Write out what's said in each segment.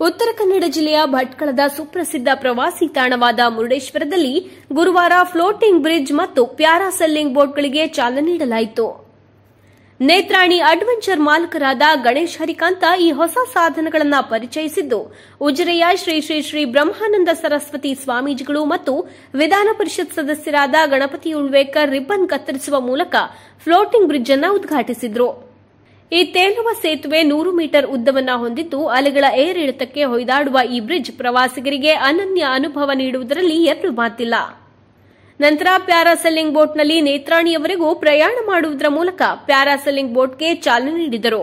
ಉತ್ತರ ಕನ್ನಡ ಜಿಲ್ಲೆಯ ಭಟ್ಕಳದ ಸುಪ್ರಸಿದ್ಧ ಪ್ರವಾಸಿ ತಾಣವಾದ ಮುರುಡೇಶ್ವರದಲ್ಲಿ ಗುರುವಾರ ಫ್ಲೋಟಿಂಗ್ ಬ್ರಿಡ್ಜ್ ಮತ್ತು ಪ್ಯಾರಾಸೆಲ್ಲಿಂಗ್ ಬೋಟ್ಗಳಿಗೆ ಚಾಲನೆ ನೀಡಲಾಯಿತು ನೇತ್ರಾಣಿ ಅಡ್ವೆಂಚರ್ ಮಾಲಕರಾದ ಗಣೇಶ್ ಹರಿಕಾಂತ ಈ ಹೊಸ ಸಾಧನಗಳನ್ನು ಪರಿಚಯಿಸಿದ್ದು ಉಜಿರೆಯ ಶ್ರೀ ಶ್ರೀ ಶ್ರೀ ಬ್ರಹ್ಮಾನಂದ ಸರಸ್ವತಿ ಸ್ವಾಮೀಜಿಗಳು ಮತ್ತು ವಿಧಾನ ಪರಿಷತ್ ಸದಸ್ಯರಾದ ಗಣಪತಿ ಉಳ್ವೇಕರ್ ರಿಬ್ಬನ್ ಕತ್ತರಿಸುವ ಮೂಲಕ ಫ್ಲೋಟಿಂಗ್ ಬ್ರಿಡ್ಜ್ ಅನ್ನು ಉದ್ಘಾಟಿಸಿದ್ರು ಈ ತೇಲುವ ಸೇತುವೆ ನೂರು ಮೀಟರ್ ಉದ್ದವನ್ನ ಹೊಂದಿದ್ದು ಅಲೆಗಳ ಏರಿಳಿತಕ್ಕೆ ಹೊಯ್ದಾಡುವ ಈ ಬ್ರಿಡ್ಜ್ ಪ್ರವಾಸಿಗರಿಗೆ ಅನನ್ಯ ಅನುಭವ ನೀಡುವುದರಲ್ಲಿ ಎರಡು ಮಾತಿಲ್ಲ ನಂತರ ಪ್ಯಾರಾಸೆಲ್ಲಿಂಗ್ ಬೋಟ್ನಲ್ಲಿ ನೇತ್ರಾಣಿಯವರೆಗೂ ಪ್ರಯಾಣ ಮಾಡುವುದರ ಮೂಲಕ ಪ್ಯಾರಾಸೆಲ್ಲಿಂಗ್ ಬೋಟ್ಗೆ ಚಾಲನೆ ನೀಡಿದರು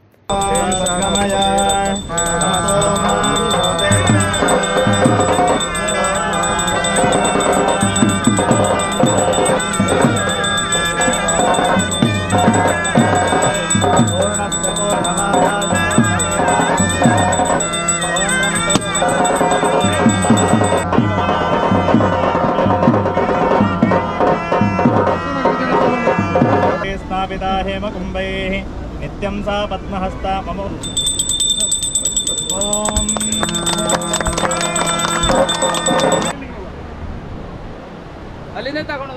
स्थापिता हेमकुम्भैः नित्यं सा पद्महस्ता मम ॐ ಅಲ್ಲಿಂದ ತಗೊಂಡು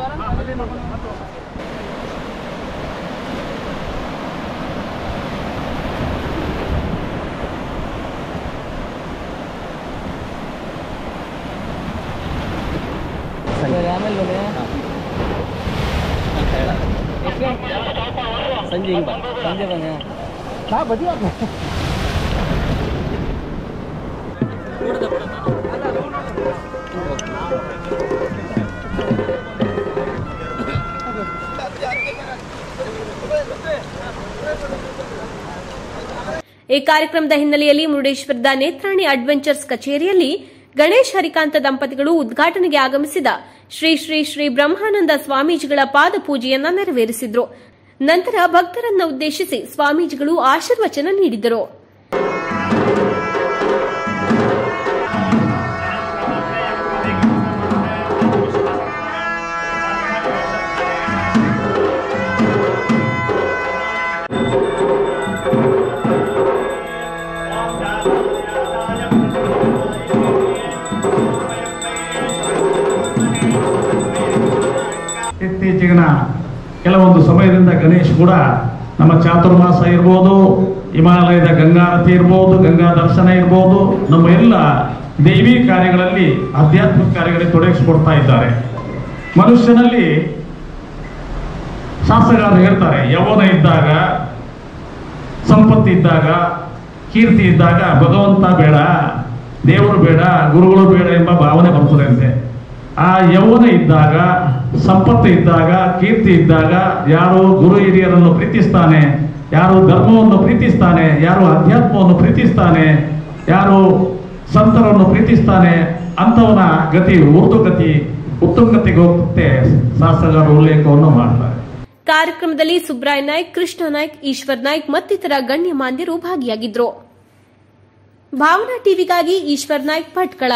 ಆಮೇಲೆ ಸಂಜೆ ಹಿಂಗೆ ಬಾ ಸಂಜೆ ಬನ್ನಿ ನಾ ಬದಿ ಈ ಕಾರ್ಯಕ್ರಮದ ಹಿನ್ನೆಲೆಯಲ್ಲಿ ಮುರುಡೇಶ್ವರದ ನೇತ್ರಾಣಿ ಅಡ್ವೆಂಚರ್ಸ್ ಕಚೇರಿಯಲ್ಲಿ ಗಣೇಶ್ ಹರಿಕಾಂತ ದಂಪತಿಗಳು ಉದ್ಘಾಟನೆಗೆ ಆಗಮಿಸಿದ ಶ್ರೀ ಶ್ರೀ ಶ್ರೀ ಬ್ರಹ್ಮಾನಂದ ಸ್ವಾಮೀಜಿಗಳ ಪಾದ ಪೂಜೆಯನ್ನ ನೆರವೇರಿಸಿದ್ರು ನಂತರ ಭಕ್ತರನ್ನ ಉದ್ದೇಶಿಸಿ ಸ್ವಾಮೀಜಿಗಳು ಆಶೀರ್ವಚನ ನೀಡಿದರು ಇತ್ತೀಚಿನ ಕೆಲವೊಂದು ಸಮಯದಿಂದ ಗಣೇಶ್ ಕೂಡ ನಮ್ಮ ಚಾತುರ್ಮಾಸ ಇರ್ಬೋದು ಹಿಮಾಲಯದ ಗಂಗಾರತಿ ಇರ್ಬೋದು ಗಂಗಾ ದರ್ಶನ ಇರ್ಬೋದು ನಮ್ಮ ಎಲ್ಲ ದೈವಿ ಕಾರ್ಯಗಳಲ್ಲಿ ಆಧ್ಯಾತ್ಮಿಕ ಕಾರ್ಯಗಳಲ್ಲಿ ತೊಡಗಿಸಿಕೊಡ್ತಾ ಇದ್ದಾರೆ ಮನುಷ್ಯನಲ್ಲಿ ಶಾಸ್ತ್ರಗಾರರು ಹೇಳ್ತಾರೆ ಯೌವನ ಇದ್ದಾಗ ಸಂಪತ್ತು ಇದ್ದಾಗ ಕೀರ್ತಿ ಇದ್ದಾಗ ಭಗವಂತ ಬೇಡ ದೇವರು ಬೇಡ ಗುರುಗಳು ಬೇಡ ಎಂಬ ಭಾವನೆ ಬರ್ತದೆ ಅಂತೆ ಆ ಯೌವನ ಇದ್ದಾಗ ಸಂಪತ್ತು ಇದ್ದಾಗ ಕೀರ್ತಿ ಇದ್ದಾಗ ಯಾರು ಗುರು ಹಿರಿಯರನ್ನು ಪ್ರೀತಿಸ್ತಾನೆ ಯಾರು ಧರ್ಮವನ್ನು ಪ್ರೀತಿಸ್ತಾನೆ ಯಾರು ಅಧ್ಯಾತ್ಮವನ್ನು ಪ್ರೀತಿಸ್ತಾನೆ ಯಾರು ಸಂತರನ್ನು ಪ್ರೀತಿಸ್ತಾನೆ ಅಂಥವನ ಗತಿ ಉರ್ದು ಗತಿ ಉತ್ತುಂಗತಿಗೆ ಹೋಗುತ್ತೆ ಶಾಸ್ತ್ರಗಾರರು ಉಲ್ಲೇಖವನ್ನು ಮಾಡ್ತಾರೆ ಕಾರ್ಯಕ್ರಮದಲ್ಲಿ ಸುಬ್ರಾಯ್ ನಾಯ್ಕ್ ಕೃಷ್ಣ ನಾಯ್ಕ್ ಈಶ್ವರ್ ನಾಯ್ಕ್ ಮತ್ತಿತರ ಗಣ್ಯಮಾನ್ಯರು ಭಾಗಿಯಾಗಿದ್ರು ಭಾವನಾ ಟಿವಿಗಾಗಿ ಈಶ್ವರ್ ನಾಯ್ಕ್ ಭಟ್ಕಳ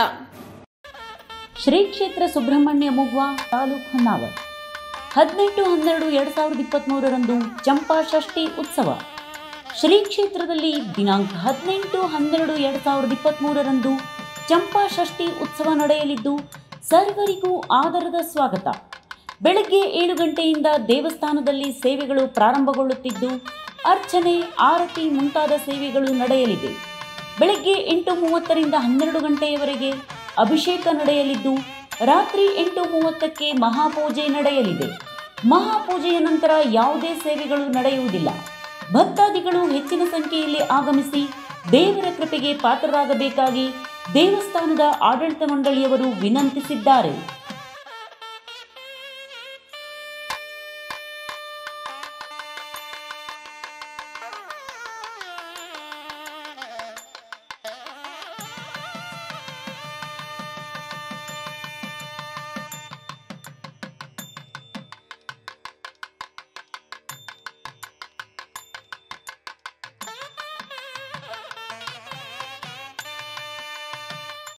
ಶ್ರೀ ಕ್ಷೇತ್ರ ಸುಬ್ರಹ್ಮಣ್ಯ ಮುಗ್ವ ತಾಲೂಕು ಹೊನ್ನಾವರ್ ಹದಿನೆಂಟು ಹನ್ನೆರಡು ಎರಡು ಸಾವಿರದ ಇಪ್ಪತ್ತ್ಮೂರರಂದು ಚಂಪಾ ಷಷ್ಠಿ ಉತ್ಸವ ಶ್ರೀ ಕ್ಷೇತ್ರದಲ್ಲಿ ದಿನಾಂಕ ಹದಿನೆಂಟು ಹನ್ನೆರಡು ಎರಡು ಸಾವಿರದ ಇಪ್ಪತ್ತ್ಮೂರರಂದು ಚಂಪಾ ಷಷ್ಠಿ ಉತ್ಸವ ನಡೆಯಲಿದ್ದು ಸರ್ವರಿಗೂ ಆದರದ ಸ್ವಾಗತ ಬೆಳಗ್ಗೆ ಏಳು ಗಂಟೆಯಿಂದ ದೇವಸ್ಥಾನದಲ್ಲಿ ಸೇವೆಗಳು ಪ್ರಾರಂಭಗೊಳ್ಳುತ್ತಿದ್ದು ಅರ್ಚನೆ ಆರತಿ ಮುಂತಾದ ಸೇವೆಗಳು ನಡೆಯಲಿದೆ ಬೆಳಗ್ಗೆ ಎಂಟು ಮೂವತ್ತರಿಂದ ಹನ್ನೆರಡು ಗಂಟೆಯವರೆಗೆ ಅಭಿಷೇಕ ನಡೆಯಲಿದ್ದು ರಾತ್ರಿ ಎಂಟು ಮೂವತ್ತಕ್ಕೆ ಮಹಾಪೂಜೆ ನಡೆಯಲಿದೆ ಮಹಾಪೂಜೆಯ ನಂತರ ಯಾವುದೇ ಸೇವೆಗಳು ನಡೆಯುವುದಿಲ್ಲ ಭಕ್ತಾದಿಗಳು ಹೆಚ್ಚಿನ ಸಂಖ್ಯೆಯಲ್ಲಿ ಆಗಮಿಸಿ ದೇವರ ಕೃಪೆಗೆ ಪಾತ್ರರಾಗಬೇಕಾಗಿ ದೇವಸ್ಥಾನದ ಆಡಳಿತ ಮಂಡಳಿಯವರು ವಿನಂತಿಸಿದ್ದಾರೆ